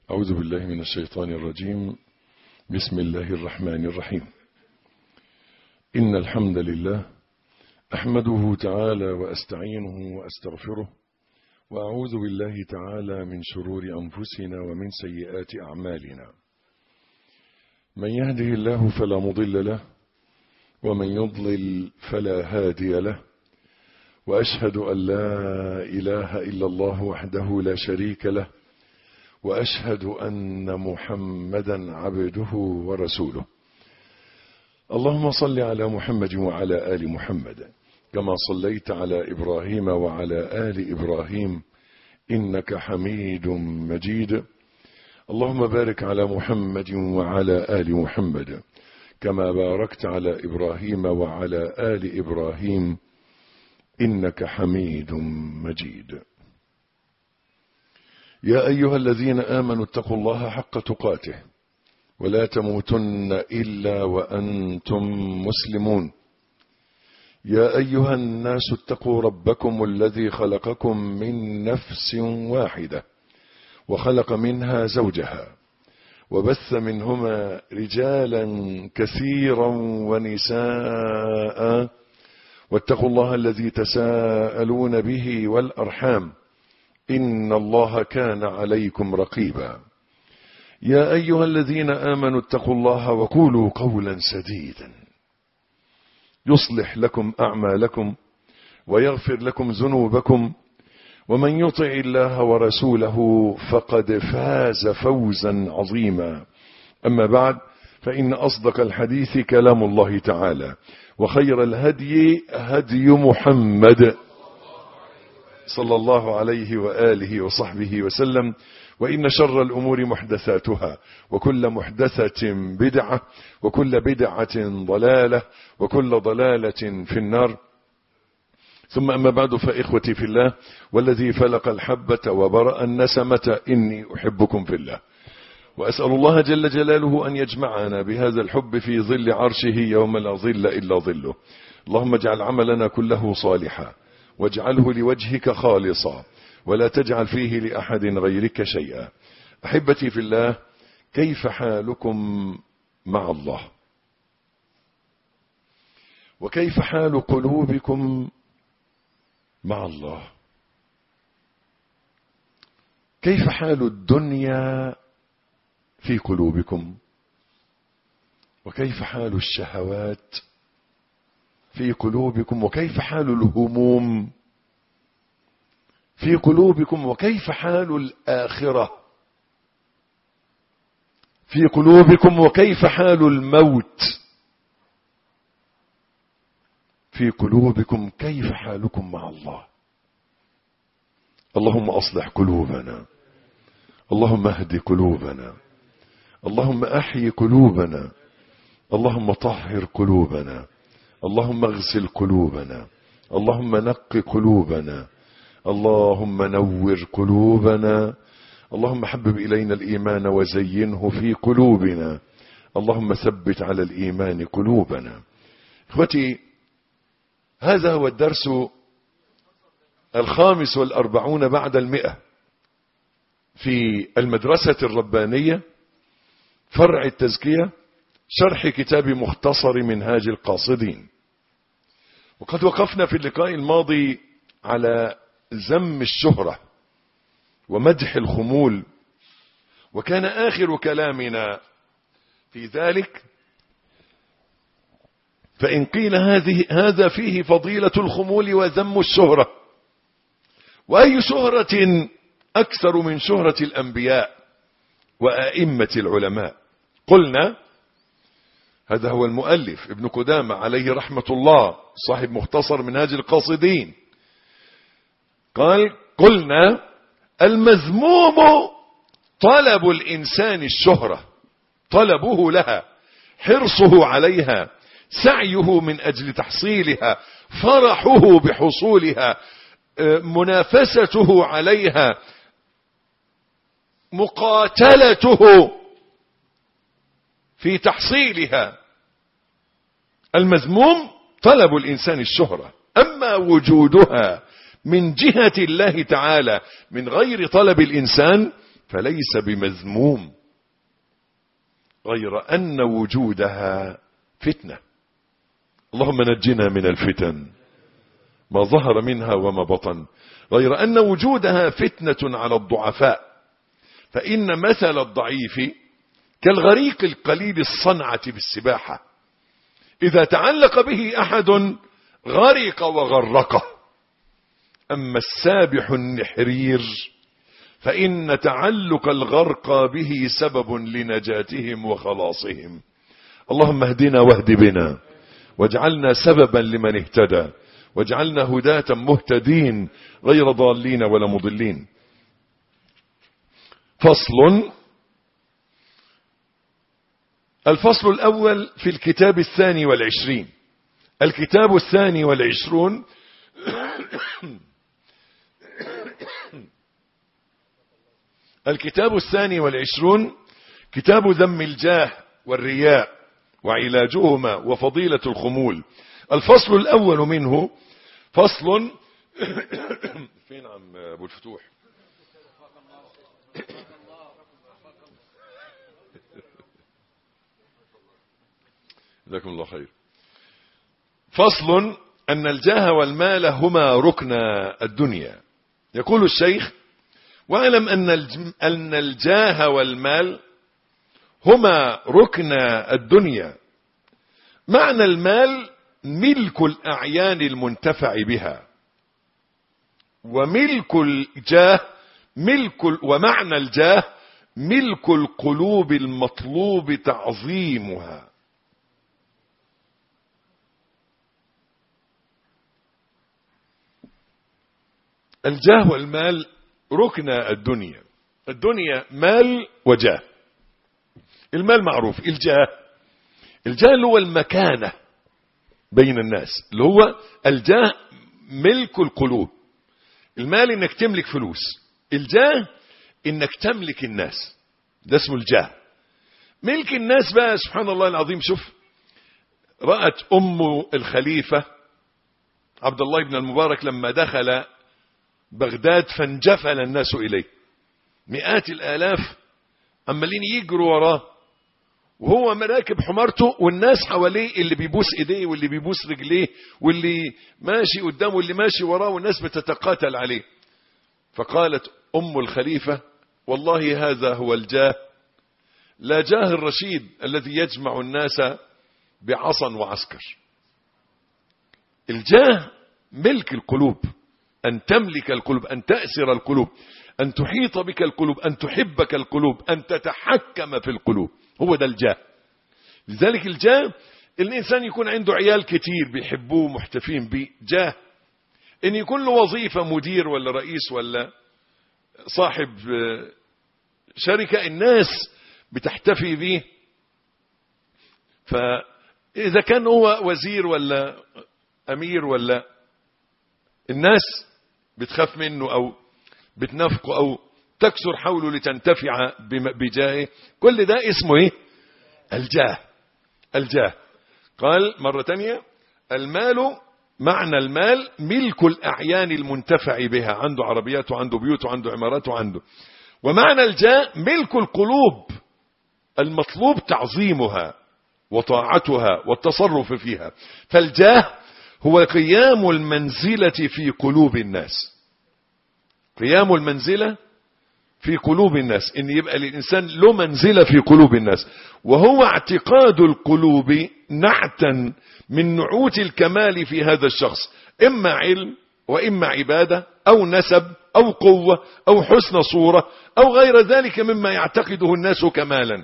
أعوذ بالله من الشيطان الرجيم بسم الله الرحمن الرحيم إن الحمد لله أحمده تعالى وأستعينه وأستغفره وأعوذ بالله تعالى من شرور أنفسنا ومن سيئات أعمالنا من يهده الله فلا مضل له ومن يضلل فلا هادي له وأشهد أن لا إله إلا الله وحده لا شريك له وأشهد أن محمدا عبده ورسوله اللهم صل على محمد وعلى آل محمد كما صليت على إبراهيم وعلى آل إبراهيم إنك حميد مجيد اللهم بارك على محمد وعلى آل محمد كما باركت على إبراهيم وعلى آل إبراهيم إنك حميد مجيد يا أيها الذين آمنوا اتقوا الله حق تقاته ولا تموتن إلا وأنتم مسلمون يا أيها الناس اتقوا ربكم الذي خلقكم من نفس واحدة وخلق منها زوجها وبث منهما رجالا كثيرا ونساء واتقوا الله الذي تساءلون به والأرحام إن الله كان عليكم رقيبا يا أيها الذين آمنوا اتقوا الله وقولوا قولا سديدا يصلح لكم أعمالكم ويغفر لكم ذنوبكم ومن يطع الله ورسوله فقد فاز فوزا عظيما أما بعد فإن أصدق الحديث كلام الله تعالى وخير الهدي هدي محمد صلى الله عليه وآله وصحبه وسلم وإن شر الأمور محدثاتها وكل محدثة بدعة وكل بدعة ضلالة وكل ضلالة في النار ثم أما بعد فإخوتي في الله والذي فلق الحبة وبرأ النسمة إني أحبكم في الله وأسأل الله جل جلاله أن يجمعنا بهذا الحب في ظل عرشه يوم لا ظل إلا ظله اللهم اجعل عملنا كله صالحا واجعله لوجهك خالصا ولا تجعل فيه لأحد غيرك شيئا أحبتي في الله كيف حالكم مع الله وكيف حال قلوبكم مع الله كيف حال الدنيا في قلوبكم وكيف حال الشهوات في قلوبكم وكيف حال الهموم في قلوبكم وكيف حال الآخرة في قلوبكم وكيف حال الموت في قلوبكم كيف حالكم مع الله اللهم أصلح قلوبنا اللهم اهد قلوبنا اللهم أحيي قلوبنا اللهم طهر قلوبنا اللهم اغسل قلوبنا اللهم نق قلوبنا اللهم نور قلوبنا اللهم حبب إلينا الإيمان وزينه في قلوبنا اللهم ثبت على الإيمان قلوبنا اخوتي هذا هو الدرس الخامس والأربعون بعد المئة في المدرسة الربانية فرع التزكية شرح كتاب مختصر منهاج القاصدين وقد وقفنا في اللقاء الماضي على ذم الشهرة ومدح الخمول وكان آخر كلامنا في ذلك فإن قيل هذه هذا فيه فضيلة الخمول وذم الشهرة وأي شهرة أكثر من شهرة الأنبياء وأئمة العلماء قلنا هذا هو المؤلف ابن قدامة عليه رحمة الله صاحب مختصر منهاج القاصدين قال قلنا المذموم طلب الإنسان الشهرة طلبه لها حرصه عليها سعيه من أجل تحصيلها فرحه بحصولها منافسته عليها مقاتلته في تحصيلها المذموم طلب الإنسان الشهرة أما وجودها من جهة الله تعالى من غير طلب الإنسان فليس بمذموم غير أن وجودها فتنة اللهم نجنا من الفتن ما ظهر منها وما بطن غير أن وجودها فتنة على الضعفاء فإن مثل الضعيف كالغريق القليل الصنعة بالسباحة إذا تعلق به أحد غرق وغرقه أما السابح النحرير فإن تعلق الغرقى به سبب لنجاتهم وخلاصهم اللهم اهدنا واهد بنا واجعلنا سببا لمن اهتدى واجعلنا هداة مهتدين غير ضالين ولا مضلين فصل الفصل الأول في الكتاب الثاني والعشرين الكتاب الثاني والعشرون الكتاب الثاني والعشرون كتاب ذم الجاه والرياء وعلاجهما وفضيلة الخمول الفصل الأول منه فصل فين عم أبو الفتوح جزاكم الله خير فصل أن الجاه والمال هما ركن الدنيا يقول الشيخ واعلم أن أن الجاه والمال هما ركن الدنيا معنى المال ملك الأعيان المنتفع بها وملك الجاه ملك ومعنى الجاه ملك القلوب المطلوب تعظيمها الجاه والمال ركن الدنيا الدنيا مال وجاه المال معروف الجاه الجاه اللي هو المكانة بين الناس اللي هو الجاه ملك القلوب المال انك تملك فلوس الجاه انك تملك الناس ده اسمه الجاه ملك الناس بقى سبحان الله العظيم شوف رأت أم الخليفة عبد الله بن المبارك لما دخل بغداد فانجفل الناس إليه مئات الآلاف عمالين يجروا وراه وهو مراكب حمارته والناس حواليه اللي بيبوس ايديه واللي بيبوس رجليه واللي ماشي قدامه واللي ماشي وراه والناس بتتقاتل عليه فقالت ام الخليفة والله هذا هو الجاه لا جاه الرشيد الذي يجمع الناس بعصا وعسكر الجاه ملك القلوب أن تملك القلوب أن تأسر القلوب أن تحيط بك القلوب أن تحبك القلوب أن تتحكم في القلوب هو ده الجاه لذلك الجاه الإنسان يكون عنده عيال كتير بيحبوه محتفين به جاه إن يكون له وظيفة مدير ولا رئيس ولا صاحب شركة الناس بتحتفي به فإذا كان هو وزير ولا أمير ولا الناس بتخاف منه أو بتنافقه أو تكسر حوله لتنتفع بجاهه كل ده اسمه ايه الجاه الجاه قال مرة تانية المال معنى المال ملك الأعيان المنتفع بها عنده عربيات وعنده بيوت وعنده عمارات وعنده ومعنى الجاه ملك القلوب المطلوب تعظيمها وطاعتها والتصرف فيها فالجاه هو قيام المنزلة في قلوب الناس قيام المنزلة في قلوب الناس ان يبقى الانسان له منزلة في قلوب الناس وهو اعتقاد القلوب نعتا من نعوت الكمال في هذا الشخص اما علم واما عبادة او نسب او قوة او حسن صورة او غير ذلك مما يعتقده الناس كمالا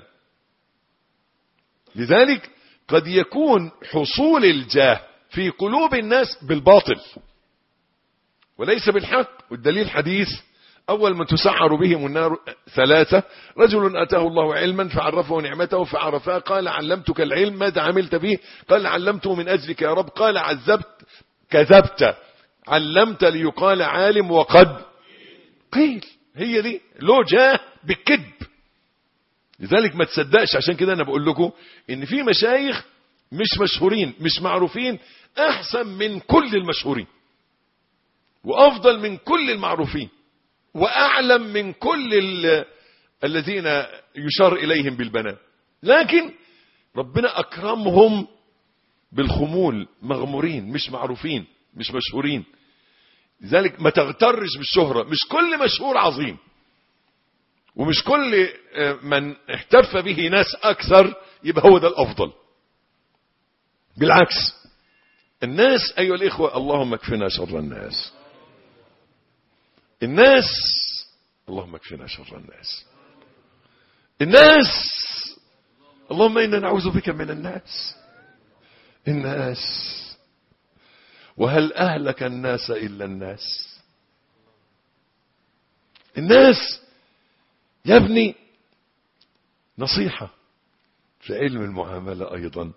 لذلك قد يكون حصول الجاه في قلوب الناس بالباطل وليس بالحق والدليل حديث أول من تسعر بهم النار ثلاثة رجل أتاه الله علما فعرفه نعمته فعرفها قال علمتك العلم ماذا عملت به قال علمته من أجلك يا رب قال عذبت كذبت علمت ليقال عالم وقد قيل هي دي له جاه بالكذب لذلك ما تصدقش عشان كده أنا بقول لكم إن في مشايخ مش مشهورين مش معروفين أحسن من كل المشهورين وأفضل من كل المعروفين وأعلم من كل الذين يشار إليهم بالبنات لكن ربنا أكرمهم بالخمول مغمورين مش معروفين مش مشهورين لذلك ما تغترش بالشهرة مش كل مشهور عظيم ومش كل من احتف به ناس أكثر يبقى هو ده الأفضل بالعكس الناس أيها الإخوة اللهم اكفنا شر الناس الناس اللهم اكفنا شر الناس الناس اللهم إنا نعوذ بك من الناس الناس وهل أهلك الناس إلا الناس الناس يا ابني نصيحة في علم المعاملة أيضا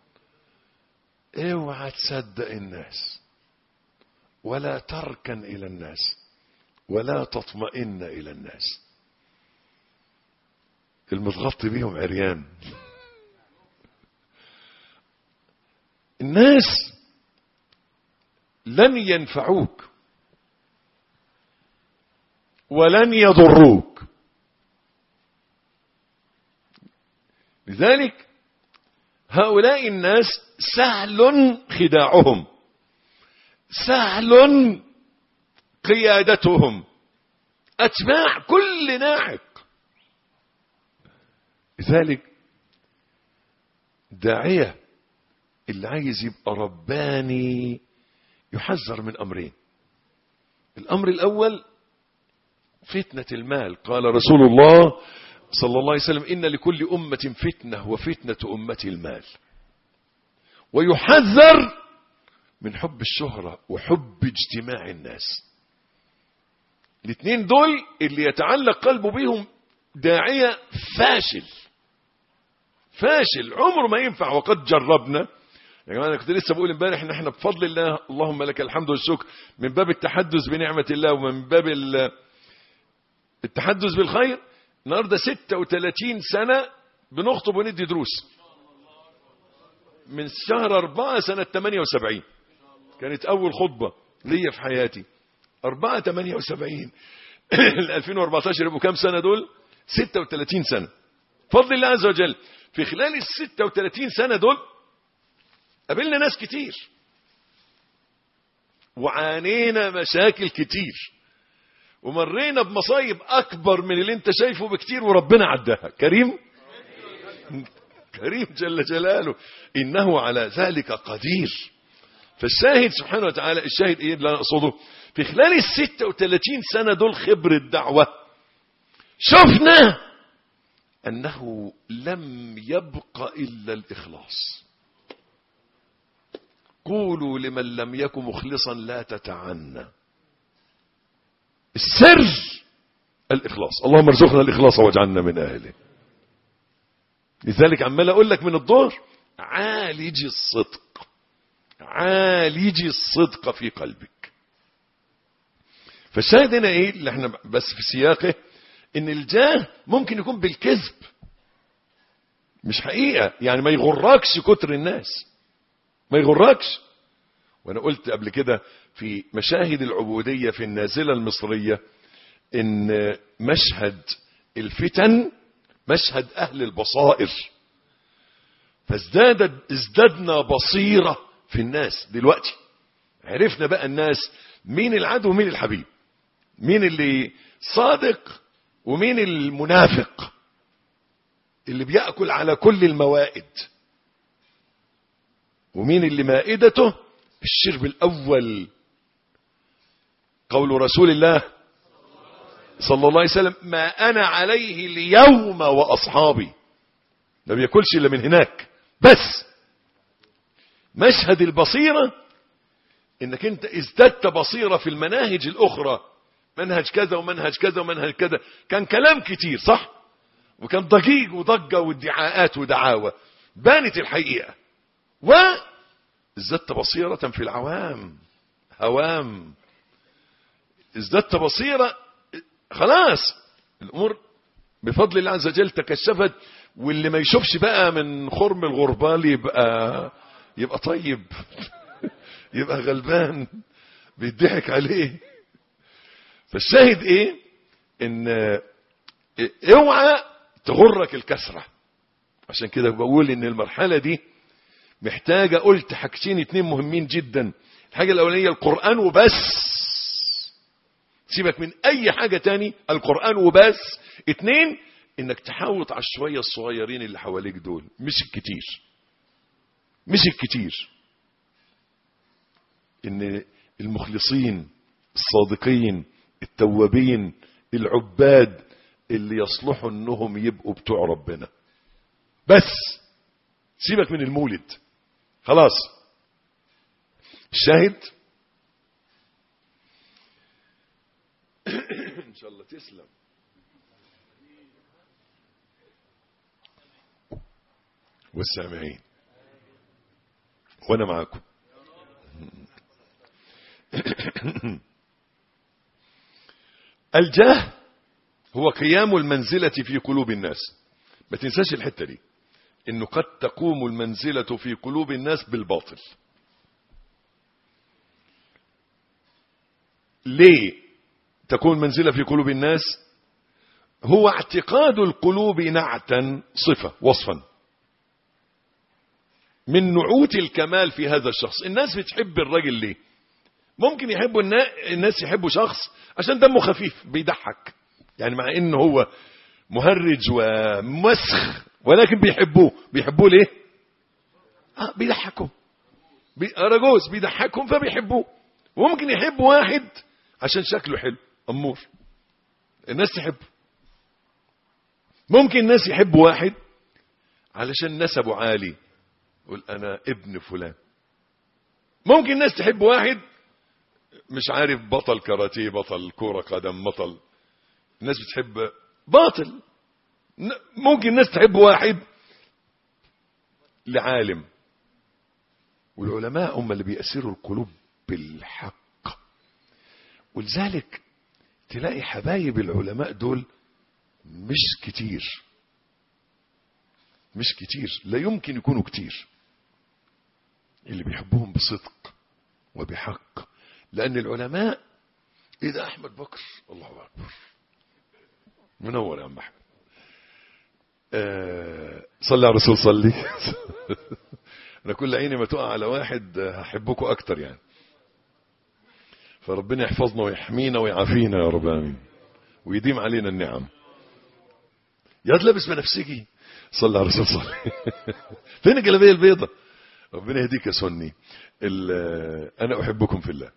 اوعى تصدق الناس ولا تركن إلى الناس ولا تطمئن إلى الناس المتغطي بيهم عريان الناس لن ينفعوك ولن يضروك لذلك هؤلاء الناس سهل خداعهم سهل قيادتهم أتباع كل ناعق لذلك داعية اللي عايز يبقى رباني يحذر من أمرين الأمر الأول فتنة المال قال رسول الله صلى الله عليه وسلم إن لكل أمة فتنة وفتنة أمة المال ويحذر من حب الشهرة وحب اجتماع الناس الاثنين دول اللي يتعلق قلبه بيهم داعية فاشل فاشل عمره ما ينفع وقد جربنا يا جماعه انا كنت لسه بقول امبارح ان احنا بفضل الله اللهم لك الحمد والشكر من باب التحدث بنعمه الله ومن باب التحدث بالخير النهارده 36 سنه بنخطب وندي دروس من شهر 4 سنه 78 كانت اول خطبه ليا في حياتي 4 78 ل 2014 يبقوا كام سنه دول 36 سنه فضل الله عز وجل في خلال ال 36 سنه دول قابلنا ناس كتير وعانينا مشاكل كتير ومرينا بمصايب اكبر من اللي انت شايفه بكتير وربنا عداها كريم كريم جل جلاله انه على ذلك قدير فالشاهد سبحانه وتعالى الشاهد ايه اللي انا اقصده في خلال ال 36 سنه دول خبر الدعوه شفنا انه لم يبق الا الاخلاص قولوا لمن لم يكن مخلصا لا تتعنى السر الإخلاص اللهم ارزقنا الإخلاص واجعلنا من أهله لذلك عمال أقول لك من الظهر عالج الصدق عالج الصدق في قلبك فالشاهد هنا ايه اللي احنا بس في سياقه ان الجاه ممكن يكون بالكذب مش حقيقة يعني ما يغركش كتر الناس ما يغركش وانا قلت قبل كده في مشاهد العبودية في النازلة المصرية ان مشهد الفتن مشهد اهل البصائر فازداد ازددنا بصيرة في الناس دلوقتي عرفنا بقى الناس مين العدو ومين الحبيب مين اللي صادق ومين المنافق اللي بيأكل على كل الموائد ومين اللي مائدته الشرب الأول قول رسول الله صلى الله عليه وسلم ما أنا عليه اليوم وأصحابي ما بياكلش إلا من هناك بس مشهد البصيرة انك انت ازددت بصيرة في المناهج الاخرى منهج كذا ومنهج كذا ومنهج كذا كان كلام كتير صح وكان ضجيج وضجة وادعاءات ودعاوى بانت الحقيقة وازددت بصيرة في العوام هوام ازددت بصيرة خلاص الامور بفضل الله عز وجل تكشفت واللي ما يشوفش بقى من خرم الغربال يبقى يبقى طيب يبقى غلبان بيضحك عليه فالشاهد ايه ان اوعى تغرك الكسرة عشان كده بقول ان المرحلة دي محتاجة قلت حاجتين اتنين مهمين جدا الحاجة الاولانية القرآن وبس سيبك من اي حاجة تاني القرآن وبس اتنين انك تحاوط على الشوية الصغيرين اللي حواليك دول مش الكتير مش الكتير ان المخلصين الصادقين التوابين العباد اللي يصلحوا انهم يبقوا بتوع ربنا بس سيبك من المولد خلاص الشاهد ان شاء الله تسلم والسامعين وانا معاكم الجاه هو قيام المنزلة في قلوب الناس ما تنساش الحتة دي انه قد تقوم المنزلة في قلوب الناس بالباطل ليه تكون منزلة في قلوب الناس هو اعتقاد القلوب نعتا صفة وصفا من نعوت الكمال في هذا الشخص الناس بتحب الراجل ليه ممكن يحبوا الناس يحبوا شخص عشان دمه خفيف بيضحك يعني مع انه هو مهرج ومسخ ولكن بيحبوه بيحبوه ليه آه بيضحكوا بي... رجوز بيضحكهم فبيحبوه وممكن يحبوا واحد عشان شكله حلو امور الناس تحبه ممكن الناس يحبوا واحد علشان نسبه عالي يقول انا ابن فلان ممكن الناس تحب واحد مش عارف بطل كاراتيه بطل كورة قدم بطل الناس بتحب باطل ممكن الناس تحب واحد لعالم والعلماء هم اللي بيأسروا القلوب بالحق ولذلك تلاقي حبايب العلماء دول مش كتير مش كتير لا يمكن يكونوا كتير اللي بيحبوهم بصدق وبحق لأن العلماء إذا أحمد بكر الله أكبر منور يا عم أحمد آه صلي على الرسول صلي أنا كل عيني ما تقع على واحد هحبكم أكتر يعني فربنا يحفظنا ويحمينا ويعافينا يا رب آمين ويديم علينا النعم يا لابس بنفسجي صلى على الرسول صلي فين الجلابيه البيضة ربنا يهديك يا سني انا احبكم في الله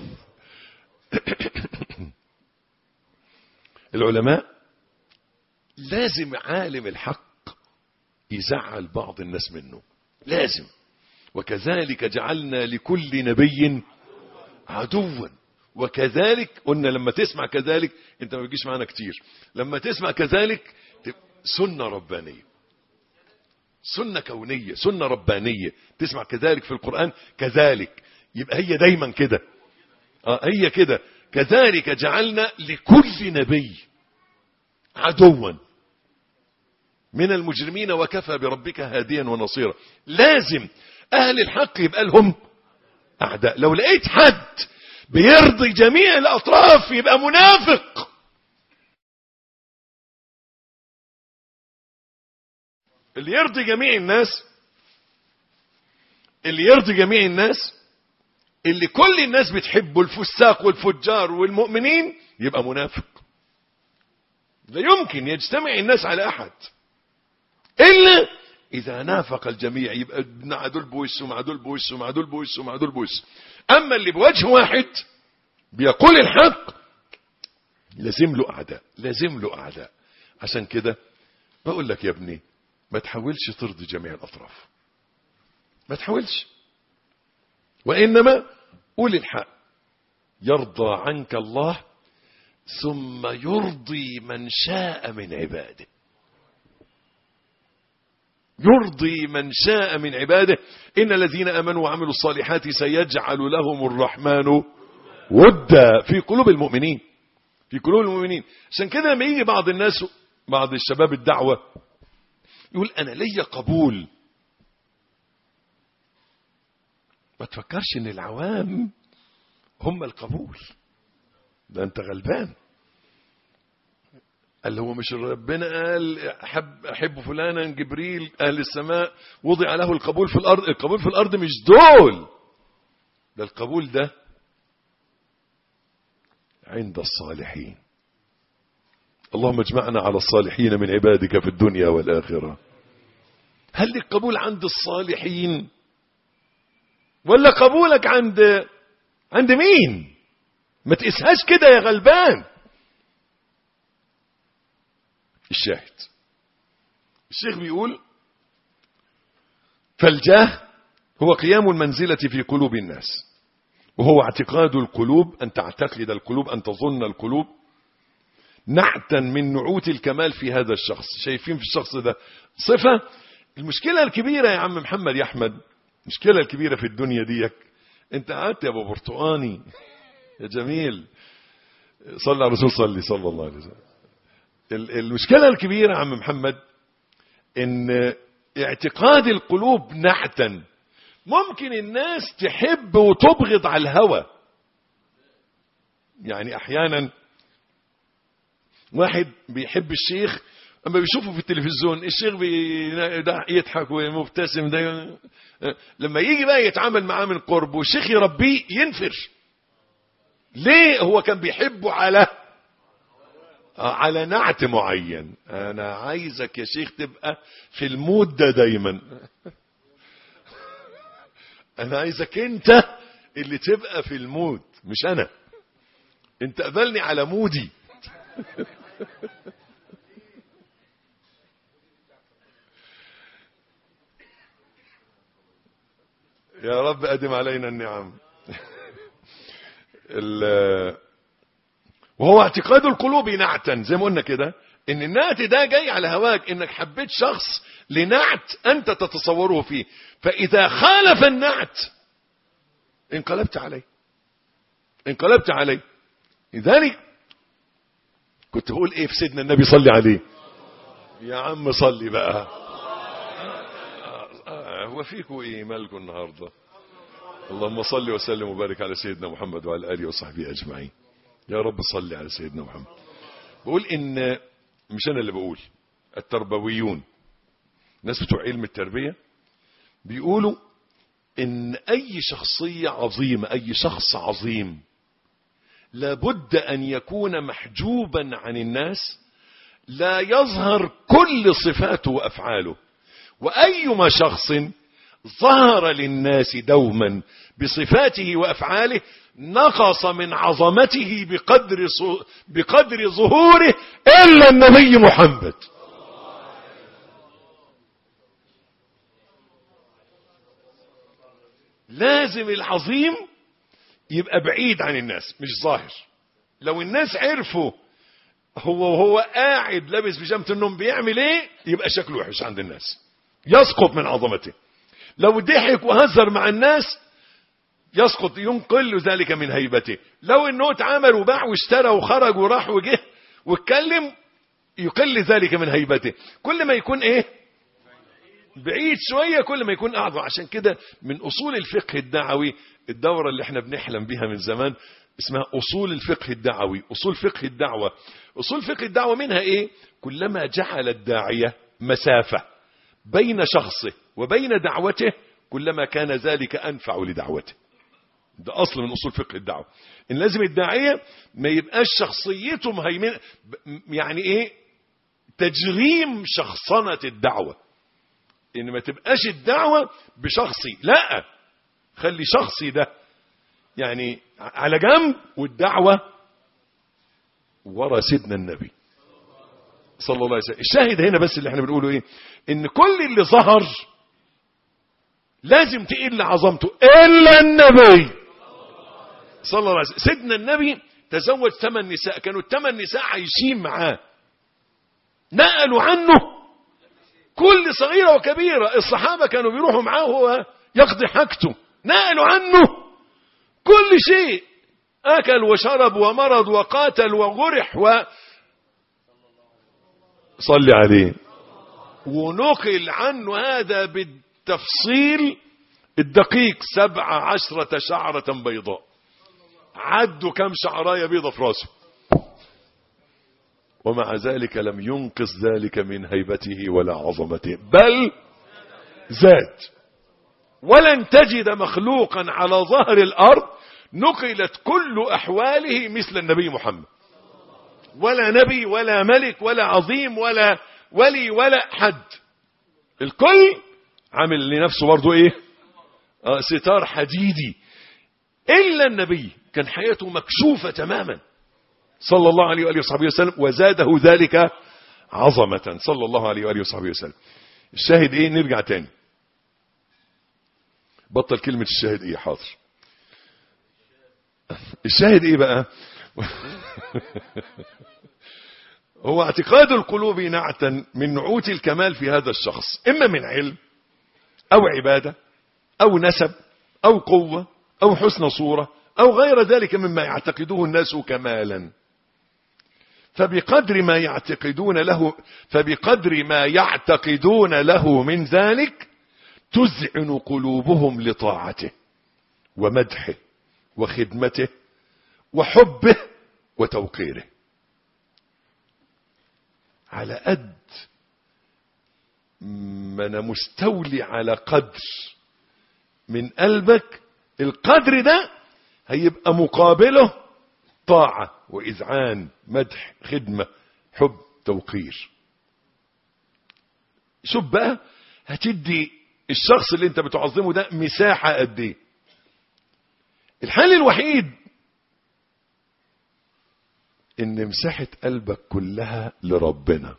العلماء لازم عالم الحق يزعل بعض الناس منه لازم وكذلك جعلنا لكل نبي عدوا وكذلك قلنا لما تسمع كذلك انت ما بتجيش معانا كتير لما تسمع كذلك سنة ربانية سنة كونية سنة ربانية تسمع كذلك في القرآن كذلك يبقى هي دايما كده آه هي كده كذلك جعلنا لكل نبي عدوا من المجرمين وكفى بربك هاديا ونصيرا لازم أهل الحق يبقى لهم أعداء لو لقيت حد بيرضي جميع الأطراف يبقى منافق اللي يرضي جميع الناس اللي يرضي جميع الناس اللي كل الناس بتحبه الفساق والفجار والمؤمنين يبقى منافق لا يمكن يجتمع الناس على أحد إلا إذا نافق الجميع يبقى مع دول بوش ومع دول بوش ومع دول بوش ومع دول بوش أما اللي بوجه واحد بيقول الحق لازم له أعداء لازم له أعداء عشان كده بقول لك يا ابني ما تحاولش ترضي جميع الأطراف ما تحاولش وإنما قول الحق يرضى عنك الله ثم يرضي من شاء من عباده يرضي من شاء من عباده إن الذين أمنوا وعملوا الصالحات سيجعل لهم الرحمن ودا في قلوب المؤمنين في قلوب المؤمنين عشان كده لما يجي بعض الناس بعض الشباب الدعوة يقول أنا ليا قبول ما تفكرش ان العوام هم القبول ده انت غلبان قال هو مش ربنا قال أحب, أحب فلانا جبريل أهل السماء وضع له القبول في الأرض القبول في الأرض مش دول ده القبول ده عند الصالحين اللهم اجمعنا على الصالحين من عبادك في الدنيا والآخرة هل القبول عند الصالحين ولا قبولك عند عند مين ما تقيسهاش كده يا غلبان الشاهد الشيخ بيقول فالجاه هو قيام المنزلة في قلوب الناس وهو اعتقاد القلوب أن تعتقد القلوب أن تظن القلوب نعتا من نعوت الكمال في هذا الشخص شايفين في الشخص ده صفة المشكلة الكبيرة يا عم محمد يا أحمد المشكلة الكبيرة في الدنيا ديك انت قعدت يا ابو برتقاني يا جميل صلى على الرسول صلي صلى الله عليه وسلم المشكلة الكبيرة يا عم محمد ان اعتقاد القلوب نعتا ممكن الناس تحب وتبغض على الهوى يعني احيانا واحد بيحب الشيخ اما بيشوفه في التلفزيون الشيخ يضحك ومبتسم ده لما يجي بقى يتعامل معاه من قرب والشيخ يربيه ينفر ليه هو كان بيحبه على على نعت معين انا عايزك يا شيخ تبقى في المود ده دايما انا عايزك انت اللي تبقى في المود مش انا انت قبلني على مودي يا رب أدم علينا النعم وهو اعتقاد القلوب نعتا زي ما قلنا كده ان النعت ده جاي على هواك انك حبيت شخص لنعت انت تتصوره فيه فاذا خالف النعت انقلبت عليه انقلبت عليه لذلك كنت بقول ايه في سيدنا النبي صلي عليه يا عم صلي بقى هو فيكم ايه مالكم النهارده اللهم صل وسلم وبارك على سيدنا محمد وعلى اله وصحبه اجمعين يا رب صل على سيدنا محمد بقول ان مش انا اللي بقول التربويون الناس بتوع علم التربيه بيقولوا ان اي شخصيه عظيمه اي شخص عظيم لابد ان يكون محجوبا عن الناس لا يظهر كل صفاته وافعاله وايما شخص ظهر للناس دوما بصفاته وافعاله نقص من عظمته بقدر بقدر ظهوره الا النبي محمد لازم العظيم يبقى بعيد عن الناس مش ظاهر لو الناس عرفوا هو وهو قاعد لابس بيجامه النوم بيعمل ايه يبقى شكله وحش عند الناس يسقط من عظمته لو ضحك وهزر مع الناس يسقط ينقل ذلك من هيبته لو انه اتعامل وباع واشترى وخرج وراح وجه واتكلم يقل ذلك من هيبته كل ما يكون ايه بعيد شوية كل ما يكون أعظم عشان كده من أصول الفقه الدعوي الدورة اللي احنا بنحلم بها من زمان اسمها أصول الفقه الدعوي أصول فقه الدعوة أصول فقه الدعوة منها إيه كلما جعل الداعية مسافة بين شخصه وبين دعوته كلما كان ذلك أنفع لدعوته ده أصل من أصول فقه الدعوة إن لازم الداعية ما يبقاش شخصيته مهيمنة يعني إيه تجريم شخصنة الدعوة إن ما تبقاش الدعوة بشخصي لا خلي شخصي ده يعني على جنب والدعوة ورا سيدنا النبي صلى الله عليه وسلم الشاهد هنا بس اللي احنا بنقوله ايه ان كل اللي ظهر لازم تقل عظمته الا النبي صلى الله عليه وسلم سيدنا النبي تزوج ثمان نساء كانوا الثمان نساء عايشين معاه نقلوا عنه كل صغيرة وكبيرة الصحابة كانوا بيروحوا معاه وهو يقضي حاجته نقلوا عنه كل شيء أكل وشرب ومرض وقاتل وغرح و صلي عليه ونقل عنه هذا بالتفصيل الدقيق سبع عشرة شعرة بيضاء عدوا كم شعراية بيضة في راسه ومع ذلك لم ينقص ذلك من هيبته ولا عظمته بل زاد ولن تجد مخلوقا على ظهر الأرض نقلت كل أحواله مثل النبي محمد ولا نبي ولا ملك ولا عظيم ولا ولي ولا حد الكل عامل لنفسه برضه ايه آه ستار حديدي الا النبي كان حياته مكشوفة تماما صلى الله عليه وآله وصحبه وسلم وزاده ذلك عظمة صلى الله عليه وآله وصحبه وسلم الشاهد ايه نرجع تاني بطل كلمة الشاهد ايه حاضر الشاهد ايه بقى هو اعتقاد القلوب نعتا من نعوت الكمال في هذا الشخص اما من علم او عبادة او نسب او قوة او حسن صورة او غير ذلك مما يعتقدوه الناس كمالا فبقدر ما يعتقدون له فبقدر ما يعتقدون له من ذلك تذعن قلوبهم لطاعته ومدحه وخدمته وحبه وتوقيره على قد ما انا مستولي على قدر من قلبك القدر ده هيبقى مقابله طاعة وإذعان مدح خدمة حب توقير شوف بقى هتدي الشخص اللي انت بتعظمه ده مساحة قد ايه الحل الوحيد ان مساحة قلبك كلها لربنا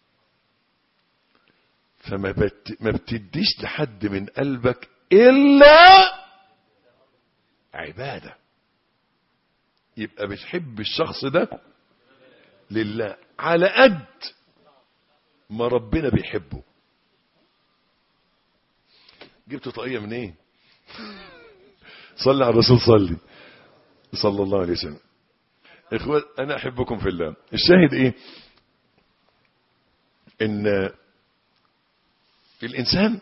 فما بت... ما بتديش لحد من قلبك الا عبادة يبقى بتحب الشخص ده لله على قد ما ربنا بيحبه جبت طاقية من ايه صلي على الرسول صلي صلى الله عليه وسلم اخوان انا احبكم في الله الشاهد ايه ان الانسان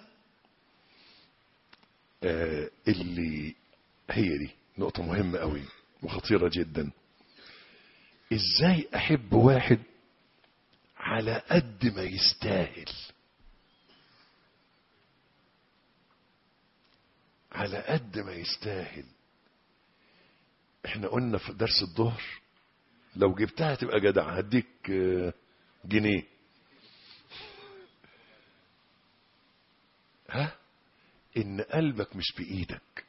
آه اللي هي دي نقطة مهمة قوي وخطيرة جدا ازاي احب واحد على قد ما يستاهل على قد ما يستاهل احنا قلنا في درس الظهر لو جبتها تبقى جدع هديك جنيه ها ان قلبك مش بايدك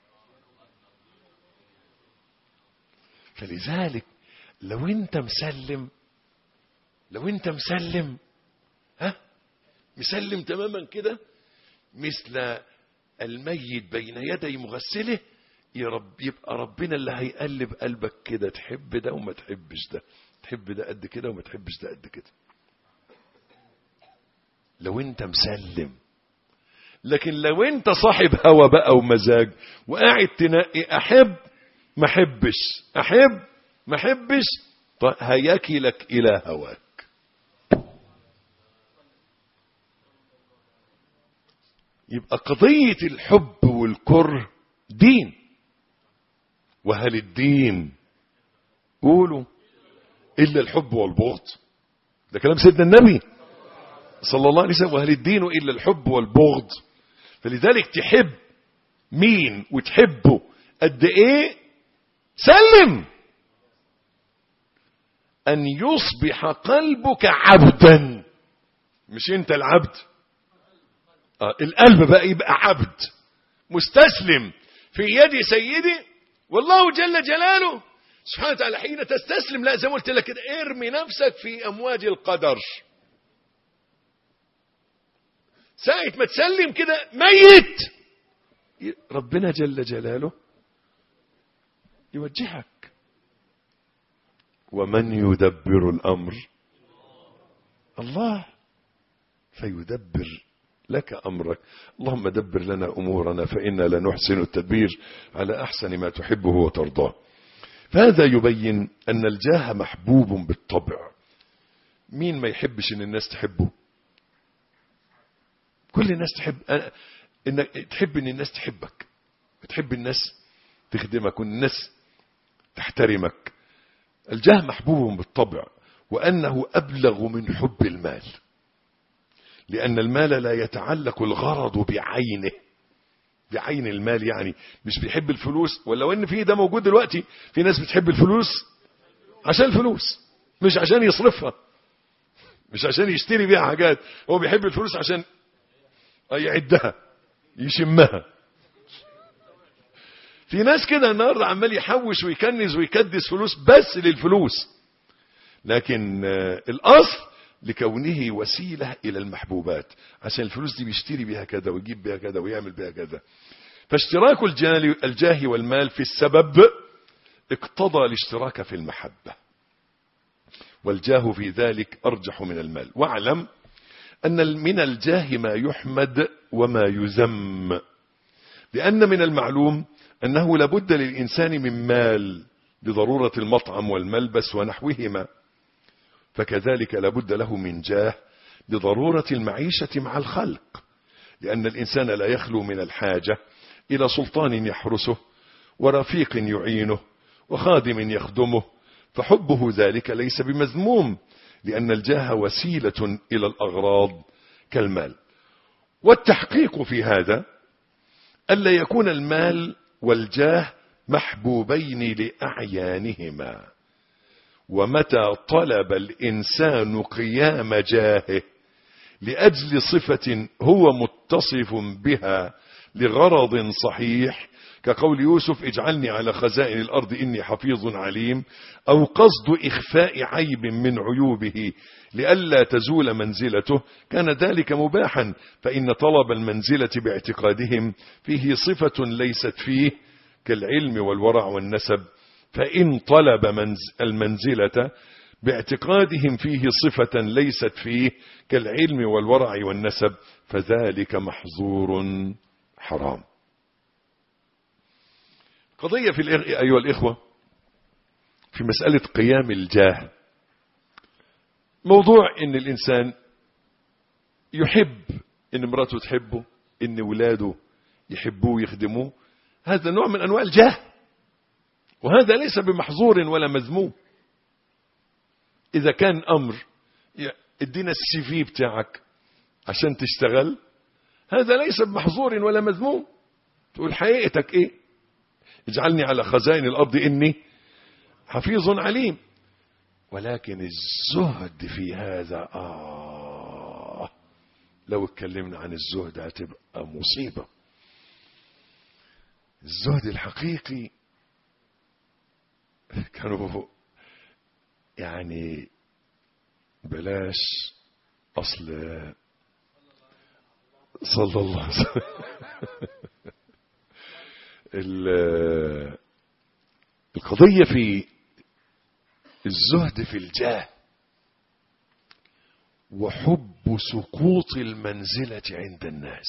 فلذلك لو انت مسلم لو انت مسلم ها مسلم تماما كده مثل الميت بين يدي مغسله يا رب يبقى ربنا اللي هيقلب قلبك كده تحب ده وما تحبش ده تحب ده قد كده وما تحبش ده قد كده لو انت مسلم لكن لو انت صاحب هوى بقى ومزاج وقاعد تنقي احب ما احبش احب ما احبش هيكلك الى هواك يبقى قضية الحب والكره دين وهل الدين قولوا إلا الحب والبغض ده كلام سيدنا النبي صلى الله عليه وسلم وهل الدين إلا الحب والبغض فلذلك تحب مين وتحبه قد ايه سلم ان يصبح قلبك عبدا مش انت العبد آه القلب بقى يبقى عبد مستسلم في يد سيدي والله جل جلاله سبحانه وتعالى حين تستسلم لا زي ما قلت لك كده ارمي نفسك في امواج القدر ساعة ما تسلم كده ميت ربنا جل جلاله يوجهك ومن يدبر الامر الله فيدبر لك امرك اللهم دبر لنا امورنا فانا لا نحسن التدبير على احسن ما تحبه وترضاه فهذا يبين ان الجاه محبوب بالطبع مين ما يحبش ان الناس تحبه كل الناس تحب انك تحب ان الناس تحبك تحب الناس تخدمك والناس تحترمك الجاه محبوب بالطبع وأنه أبلغ من حب المال لأن المال لا يتعلق الغرض بعينه بعين المال يعني مش بيحب الفلوس ولو ان في ده موجود دلوقتي في ناس بتحب الفلوس عشان الفلوس مش عشان يصرفها مش عشان يشتري بيها حاجات هو بيحب الفلوس عشان يعدها يشمها في ناس كده النهارده عمال يحوش ويكنز ويكدس فلوس بس للفلوس لكن الاصل لكونه وسيلة إلى المحبوبات عشان الفلوس دي بيشتري بيها كذا ويجيب بيها كذا ويعمل بيها كذا فاشتراك الجاه والمال في السبب اقتضى الاشتراك في المحبة والجاه في ذلك أرجح من المال واعلم أن من الجاه ما يحمد وما يذم لأن من المعلوم أنه لابد للإنسان من مال لضرورة المطعم والملبس ونحوهما فكذلك لابد له من جاه لضرورة المعيشة مع الخلق لأن الإنسان لا يخلو من الحاجة إلى سلطان يحرسه ورفيق يعينه وخادم يخدمه فحبه ذلك ليس بمذموم لأن الجاه وسيلة إلى الأغراض كالمال والتحقيق في هذا ألا يكون المال والجاه محبوبين لأعيانهما ومتى طلب الإنسان قيام جاهه لأجل صفة هو متصف بها لغرض صحيح كقول يوسف اجعلني على خزائن الأرض إني حفيظ عليم أو قصد إخفاء عيب من عيوبه لئلا تزول منزلته كان ذلك مباحا فإن طلب المنزلة باعتقادهم فيه صفة ليست فيه كالعلم والورع والنسب فإن طلب المنزلة باعتقادهم فيه صفة ليست فيه كالعلم والورع والنسب فذلك محظور حرام قضية في أيها الإخوة في مسألة قيام الجاه موضوع ان الانسان يحب ان مراته تحبه ان ولاده يحبوه ويخدموه هذا نوع من انواع الجاه وهذا ليس بمحظور ولا مذموم اذا كان امر ادينا السي في بتاعك عشان تشتغل هذا ليس بمحظور ولا مذموم تقول حقيقتك ايه اجعلني على خزائن الارض اني حفيظ عليم ولكن الزهد في هذا آه لو اتكلمنا عن الزهد هتبقى مصيبة الزهد الحقيقي كانوا يعني بلاش أصل صلى الله عليه وسلم القضية في الزهد في الجاه وحب سقوط المنزلة عند الناس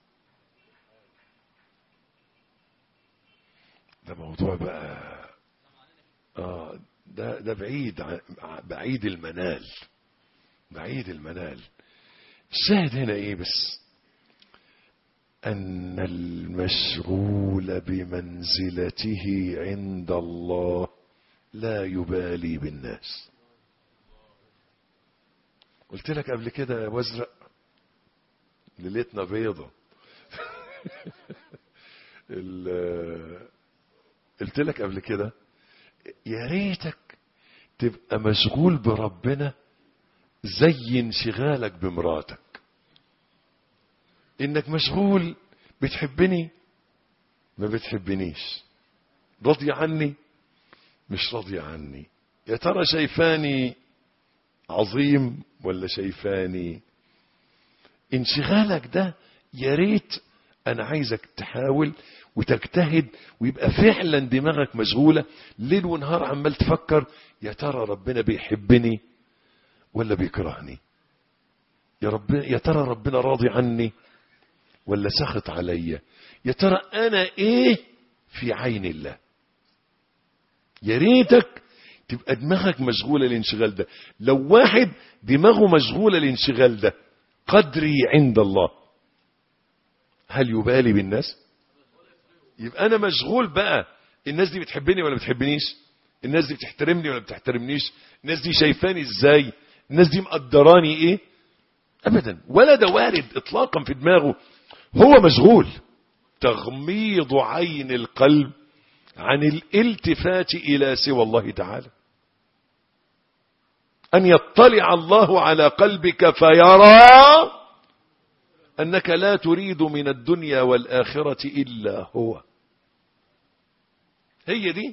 ده موضوع بقى آه ده ده بعيد بعيد المنال بعيد المنال الشاهد هنا ايه بس ان المشغول بمنزلته عند الله لا يبالي بالناس قلت لك قبل كده يا وازرق ليلتنا بيضة قلت لك قبل كده يا ريتك تبقى مشغول بربنا زي انشغالك بمراتك انك مشغول بتحبني ما بتحبنيش راضي عني مش راضية عني يا ترى شايفاني عظيم ولا شايفاني انشغالك ده يا ريت انا عايزك تحاول وتجتهد ويبقى فعلا دماغك مشغولة ليل ونهار عمال تفكر يا ترى ربنا بيحبني ولا بيكرهني يا رب يا ترى ربنا راضي عني ولا سخط عليا يا ترى انا ايه في عين الله يا ريتك تبقى دماغك مشغولة الانشغال ده لو واحد دماغه مشغولة الانشغال ده قدري عند الله هل يبالي بالناس يبقى انا مشغول بقى الناس دي بتحبني ولا بتحبنيش الناس دي بتحترمني ولا بتحترمنيش الناس دي شايفاني ازاي الناس دي مقدراني ايه ابدا ولا ده وارد اطلاقا في دماغه هو مشغول تغميض عين القلب عن الالتفات الى سوى الله تعالى ان يطلع الله على قلبك فيرى انك لا تريد من الدنيا والاخره الا هو هي دي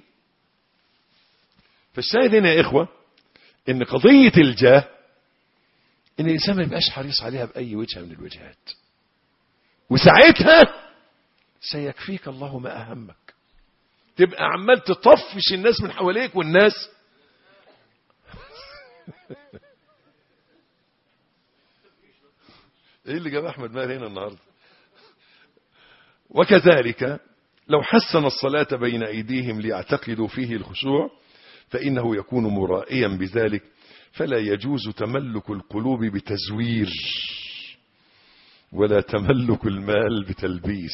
فالشاهد هنا يا إخوة إن قضية الجاه إن الإنسان ما يبقاش حريص عليها بأي وجهة من الوجهات وساعتها سيكفيك الله ما أهمك تبقى عمال تطفش الناس من حواليك والناس ايه اللي جاب احمد ماهر هنا النهارده وكذلك لو حسن الصلاة بين أيديهم ليعتقدوا فيه الخشوع فإنه يكون مرائيا بذلك فلا يجوز تملك القلوب بتزوير ولا تملك المال بتلبيس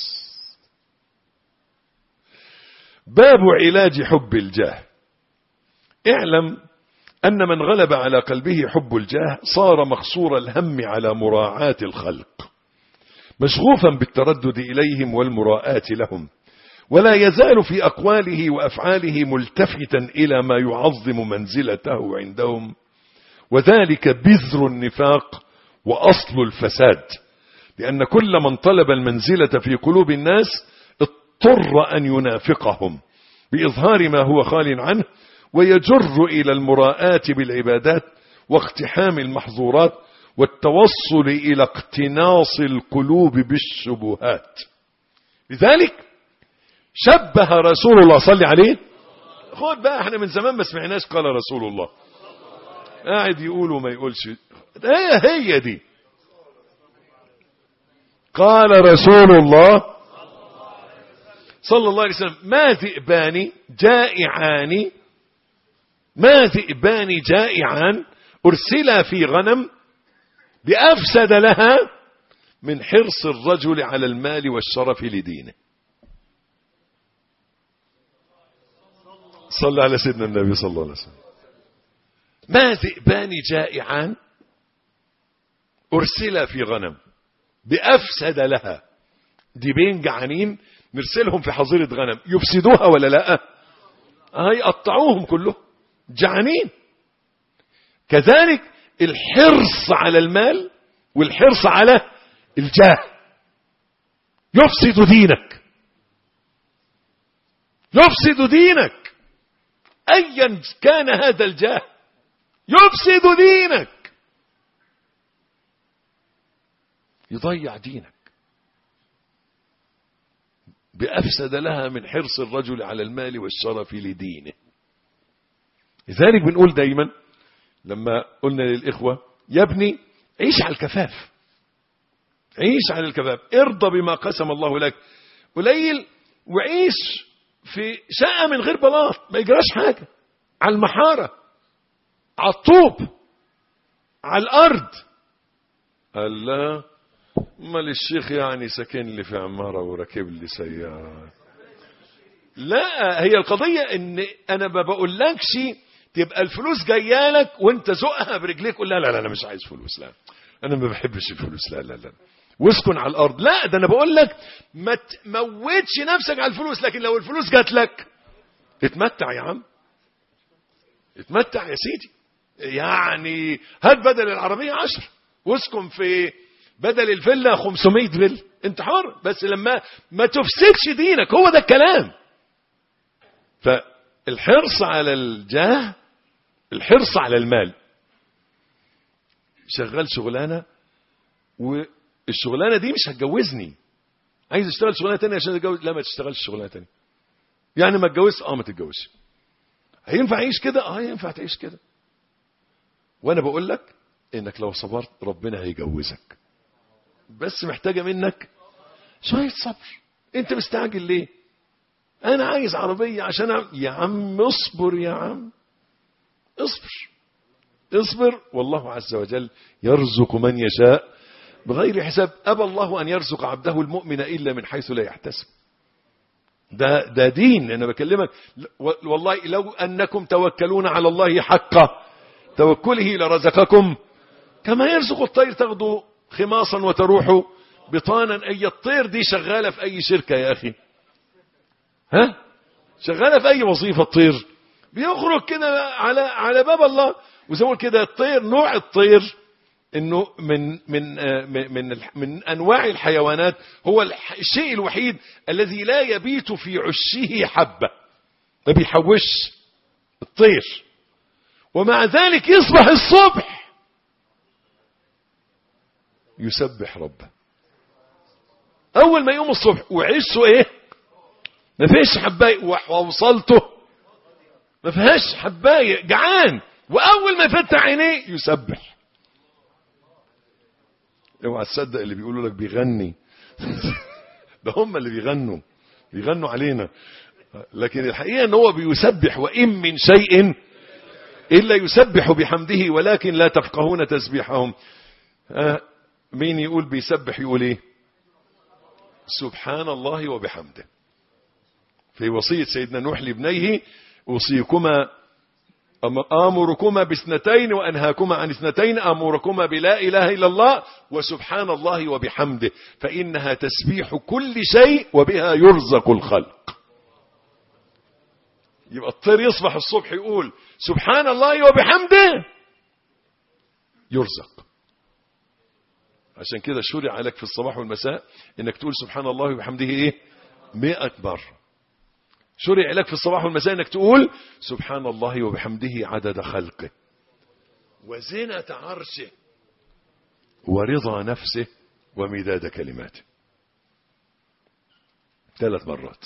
باب علاج حب الجاه اعلم أن من غلب على قلبه حب الجاه صار مخصور الهم على مراعاة الخلق مشغوفا بالتردد إليهم والمراءاة لهم ولا يزال في أقواله وأفعاله ملتفتا إلى ما يعظم منزلته عندهم وذلك بذر النفاق وأصل الفساد لأن كل من طلب المنزلة في قلوب الناس اضطر أن ينافقهم بإظهار ما هو خال عنه ويجر إلى المراءاة بالعبادات واقتحام المحظورات والتوصل إلى اقتناص القلوب بالشبهات لذلك شبه رسول الله صلى عليه خد بقى احنا من زمان ما سمعناش قال رسول الله قاعد يقول وما يقولش هي هي دي قال رسول الله صلى الله عليه وسلم ما ذئبان جائعان ما ذئبان جائعان أرسلا في غنم بأفسد لها من حرص الرجل على المال والشرف لدينه صلى على سيدنا النبي صلى الله عليه وسلم ما ذئبان جائعان أرسلا في غنم بأفسد لها ديبين جعانين نرسلهم في حظيرة غنم يفسدوها ولا لا هيقطعوهم كلهم جعانين كذلك الحرص على المال والحرص على الجاه يفسد دينك يفسد دينك ايا كان هذا الجاه يفسد دينك يضيع دينك بأفسد لها من حرص الرجل على المال والشرف لدينه لذلك بنقول دايما لما قلنا للإخوة يا ابني عيش على الكفاف عيش على الكفاف ارضى بما قسم الله لك قليل وعيش في شقة من غير بلاط ما يجراش حاجة على المحارة على الطوب على الأرض قال لا امال الشيخ يعني ساكن لي في عمارة وراكب لي سيارة لا هي القضية ان انا ما بقولكش تبقى الفلوس جايه لك وانت زقها برجليك قول لا لا لا انا مش عايز فلوس لا انا ما بحبش الفلوس لا لا لا واسكن على الارض لا ده انا بقول لك ما تموتش نفسك على الفلوس لكن لو الفلوس جات لك اتمتع يا عم اتمتع يا سيدي يعني هات بدل العربية عشر واسكن في بدل الفيلا 500 فيلا انت حر بس لما ما تفسدش دينك هو ده الكلام فالحرص على الجاه الحرص على المال شغال شغلانه والشغلانه دي مش هتجوزني عايز اشتغل شغلانه تانية عشان اتجوز لا ما تشتغلش شغلانه تانية يعني ما اتجوزش اه ما تتجوزش هينفع اعيش كده اه ينفع تعيش كده وانا بقول لك انك لو صبرت ربنا هيجوزك بس محتاجه منك شويه صبر انت مستعجل ليه انا عايز عربيه عشان أعمل. يا عم اصبر يا عم اصبر اصبر والله عز وجل يرزق من يشاء بغير حساب أبى الله أن يرزق عبده المؤمن إلا من حيث لا يحتسب ده ده دين انا بكلمك والله لو انكم توكلون على الله حق توكله لرزقكم كما يرزق الطير تغدو خماصا وتروح بطانا اي الطير دي شغاله في اي شركه يا اخي ها شغاله في اي وظيفه الطير بيخرج كده على على باب الله وزي ما كده الطير نوع الطير انه من من من من انواع الحيوانات هو الشيء الوحيد الذي لا يبيت في عشه حبه ما بيحوش الطير ومع ذلك يصبح الصبح يسبح ربه اول ما يقوم الصبح وعشه ايه ما فيش حبايه ووصلته ما فيهاش حبايه جعان واول ما يفتح عينيه يسبح اوعى تصدق اللي بيقولوا لك بيغني ده هم اللي بيغنوا بيغنوا علينا لكن الحقيقه ان هو بيسبح وان من شيء الا يسبح بحمده ولكن لا تفقهون تسبيحهم آه مين يقول بيسبح يقول ايه سبحان الله وبحمده في وصيه سيدنا نوح لابنيه اوصيكما آمركما باثنتين وأنهاكما عن اثنتين آمركما بلا إله إلا الله وسبحان الله وبحمده فإنها تسبيح كل شيء وبها يرزق الخلق يبقى الطير يصبح الصبح يقول سبحان الله وبحمده يرزق عشان كده شرع لك في الصباح والمساء انك تقول سبحان الله وبحمده ايه مئة مرة شرع لك في الصباح والمساء انك تقول سبحان الله وبحمده عدد خلقه وزنة عرشه ورضا نفسه ومداد كلماته ثلاث مرات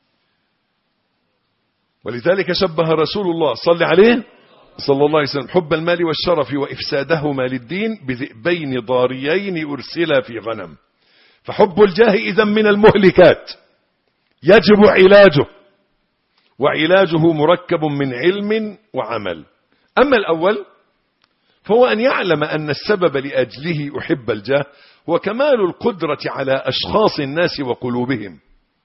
ولذلك شبه رسول الله صلى عليه صلى الله عليه وسلم حب المال والشرف وإفسادهما للدين بذئبين ضاريين أرسلا في غنم فحب الجاه إذا من المهلكات يجب علاجه وعلاجه مركب من علم وعمل أما الأول فهو أن يعلم أن السبب لأجله أحب الجاه هو كمال القدرة على أشخاص الناس وقلوبهم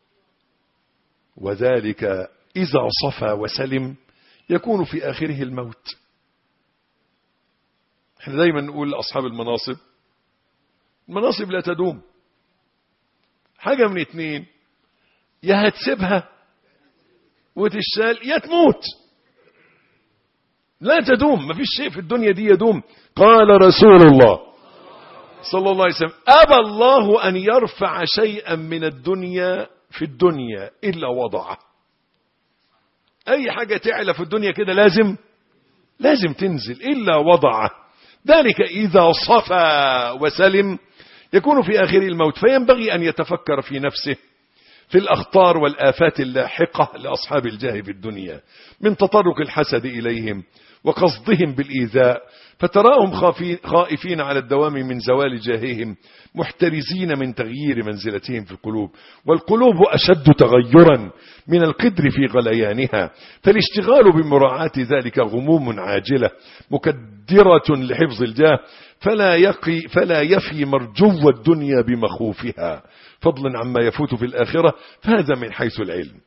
وذلك إذا صفى وسلم يكون في آخره الموت احنا دايما نقول لأصحاب المناصب المناصب لا تدوم حاجة من اتنين يا هتسيبها وتشال يا تموت لا تدوم ما فيش شيء في الدنيا دي يدوم قال رسول الله صلى الله عليه وسلم أبى الله أن يرفع شيئا من الدنيا في الدنيا إلا وضعه أي حاجة تعلى في الدنيا كده لازم لازم تنزل إلا وضعه ذلك إذا صفى وسلم يكون في آخر الموت فينبغي أن يتفكر في نفسه في الأخطار والآفات اللاحقة لأصحاب الجاه في الدنيا من تطرق الحسد إليهم وقصدهم بالإيذاء فتراهم خائفين على الدوام من زوال جاههم محترزين من تغيير منزلتهم في القلوب والقلوب أشد تغيرا من القدر في غليانها فالاشتغال بمراعاة ذلك غموم عاجلة مكدرة لحفظ الجاه فلا, يقي فلا يفي مرجو الدنيا بمخوفها فضلا عما يفوت في الآخرة فهذا من حيث العلم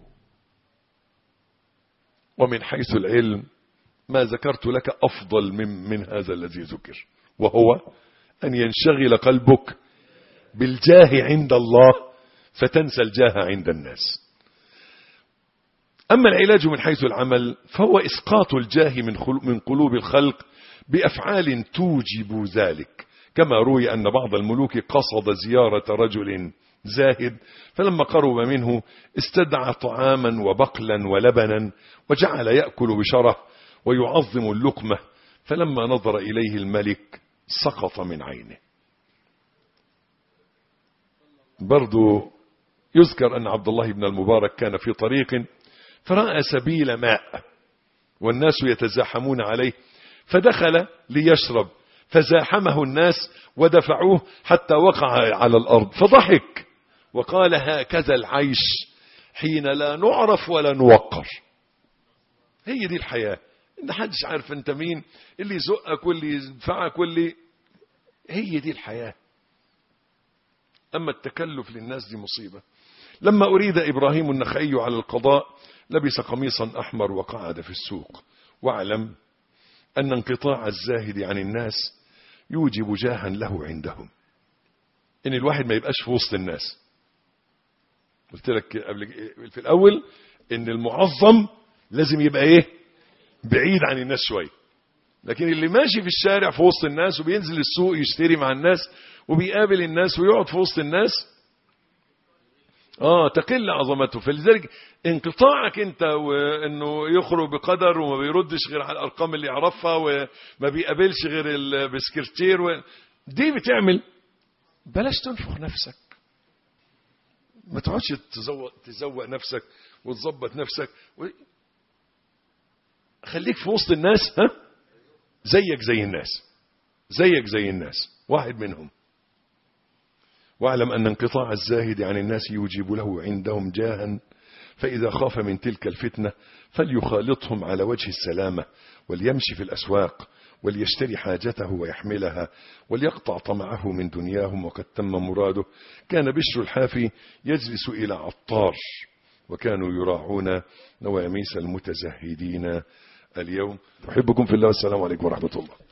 ومن حيث العلم ما ذكرت لك أفضل من, من هذا الذي ذكر وهو أن ينشغل قلبك بالجاه عند الله فتنسى الجاه عند الناس أما العلاج من حيث العمل فهو إسقاط الجاه من, من قلوب الخلق بأفعال توجب ذلك كما روي أن بعض الملوك قصد زيارة رجل زاهد فلما قرب منه استدعى طعاما وبقلا ولبنا وجعل يأكل بشره ويعظم اللقمة فلما نظر إليه الملك سقط من عينه برضو يذكر أن عبد الله بن المبارك كان في طريق فرأى سبيل ماء والناس يتزاحمون عليه فدخل ليشرب فزاحمه الناس ودفعوه حتى وقع على الأرض فضحك وقال هكذا العيش حين لا نعرف ولا نوقر هي دي الحياة ان حدش عارف انت مين اللي يزقك واللي يدفعك واللي هي دي الحياة اما التكلف للناس دي مصيبة لما أريد إبراهيم النخعي على القضاء لبس قميصا أحمر وقعد في السوق واعلم أن انقطاع الزاهد عن الناس يوجب جاها له عندهم إن الواحد ما يبقاش في وسط الناس قلت لك قبل في الأول إن المعظم لازم يبقى إيه بعيد عن الناس شوية لكن اللي ماشي في الشارع في وسط الناس وبينزل السوق يشتري مع الناس وبيقابل الناس ويقعد في وسط الناس اه تقل عظمته فلذلك انقطاعك انت وانه يخرج بقدر وما بيردش غير على الارقام اللي يعرفها وما بيقابلش غير البسكرتير و... دي بتعمل بلاش تنفخ نفسك ما تقعدش تزوق تزوق نفسك وتظبط نفسك و... خليك في وسط الناس ها زيك زي الناس زيك زي الناس واحد منهم واعلم أن انقطاع الزاهد عن الناس يوجب له عندهم جاها فإذا خاف من تلك الفتنة فليخالطهم على وجه السلامة وليمشي في الأسواق وليشتري حاجته ويحملها وليقطع طمعه من دنياهم وقد تم مراده كان بشر الحافي يجلس إلى عطار وكانوا يراعون نواميس المتزهدين اليوم أحبكم في الله والسلام عليكم ورحمة الله